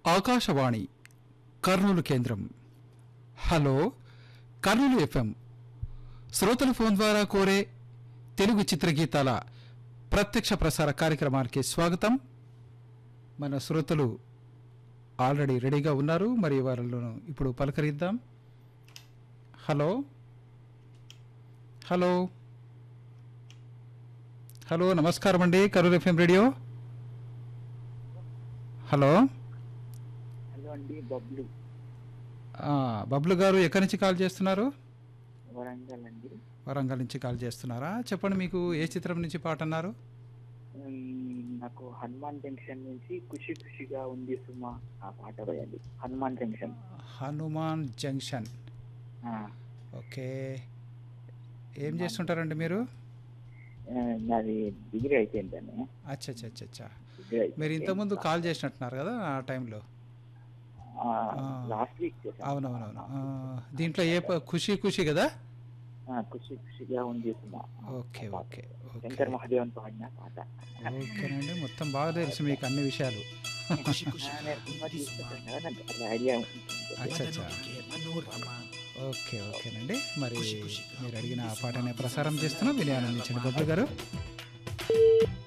ఆకాశవాణి కర్నూలు కేంద్రం hello Kurnool FM శ్రోతల phone ద్వారా కోరే తెలుగు చిత్రగీతాల ప్రత్యక్ష ప్రసార కార్యక్రమానికి స్వాగతం మన శ్రోతలు ఆల్రెడీ రెడీగా ఉన్నారు మరి వారిలో ఇప్పుడు పలకరిద్దాం హలో హలో హలో నమస్కారం అండి Karur FM radio hello hello అండి బబ్లు ఆ, బబ్లు గారు ఎక్కడి నుంచి కాల్ చేస్తున్నారు వరంగల్ అండి వరంగల్ నుంచి కాల్ చేస్తున్నారా చెప్పండి మీకు ఏ చిత్రం నుంచి పాట అన్నారు ఉమ్, నాకు హనుమాన్ జంక్షన్ నుంచి ఖుషి ఖుషిగా ఉంది సుమా ఆ పాట వేయండి హనుమాన్ జంక్షన్ హనుమాన్ జంక్షన్ ఆ, ఓకే ఏం చేస్తుంటారండి మీరు ఆ, నాది డిగ్రీ అయిపోయిందని అచ్చా అచ్చా అచ్చా అచ్చా డిగ్రీ మీరు ఇంతకుముందు కాల్ చేసినట్టున్నారు కదా ఆ టైంలో ఆ. లాస్ట్ వీక్ చేశాను అవునవునవును ఆ, దీంట్లో ఏ ప- ఖుషి ఖుషి కదా ఆ, ఖుషి ఖుషిగా ఉంది Suma okay okay okay Shankar Mahadevan పాడిన పాట ఓకేనండి మొత్తం బాగా తెలుసు మీకు అన్ని విషయాలు ఆ, నేను సినిమా తీసుకుంటాను కదా నాకు అట్లా ఐడియా ఉంటుంది అచ్చా అచ్చా ఓకే ఓకేనండి మరి మీరు అడిగిన ఆ పాటనే ప్రసారం చేస్తున్నాం విని ఆనందించండి బొబ్బు గారు